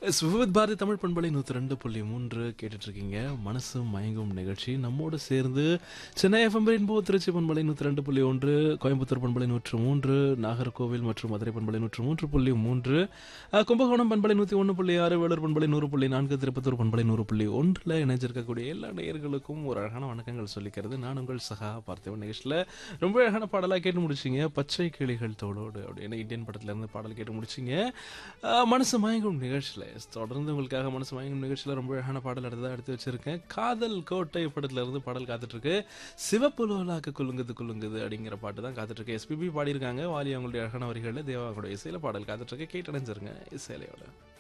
சுவித் பாரதி தமிழ் பண்பலை நூற்றி ரெண்டு புள்ளி மூன்று கேட்டுட்டு இருக்கீங்க மனசு மயங்கும் நிகழ்ச்சி நம்மோடு சேர்ந்து சென்னை எஃப்எம் ரெயின்போ திருச்சி பண்பலை நூற்றி ரெண்டு புள்ளி ஒன்று கோயம்புத்தூர் பண்பலை நூற்று மூன்று நாகர்கோவில் மற்றும் மதுரை பண்பலை நூற்று மூன்று புள்ளி மூன்று அஹ், கும்பகோணம் பண்பலை நூற்றி ஒன்று புள்ளி ஆறு வேலூர் பண்பலை நூறு புள்ளி நான்கு திருப்பத்தூர் பண்பலை நூறு புள்ளி ஒன்றில் இணைஞ்சிருக்கக்கூடிய எல்லா நேயர்களுக்கும் ஒரு அழகான வணக்கங்கள் சொல்லிக்கிறது நான் உங்கள் சகா பார்த்திவன் நிகழ்ச்சியில் ரொம்ப அழகான பாடலாக கேட்டு முடிச்சிங்க பச்சை கிளிகள் தோளோடு அப்படின்னு இந்தியன் படத்துல இருந்து பாடல் கேட்டு முடிச்சிங்க அஹ், மனசு மயங்கும் நிகழ்ச்சியில் தொடர்ந்து உங்களுக்காக மனசு மயங்கும் நிகழ்ச்சியில் ரொம்ப அழகான பாடல் அடுத்ததாக எடுத்து வச்சிருக்கேன் காதல் கோட்டை படத்துல இருந்து பாடல் காத்துட்டு இருக்கு சிவப்பு லோலாக்கு குலுங்குது குலுங்குது அப்படிங்கிற பாட்டு தான் காத்துட்டு இருக்கு எஸ்பிபி பாடியிருக்காங்க வாலி அவங்களுடைய அழகான வரிகளில் தேவாவுடைய இசையில பாடல் காத்துட்டு இருக்கு கேட்டடைஞ்சிருங்க இசையிலையோட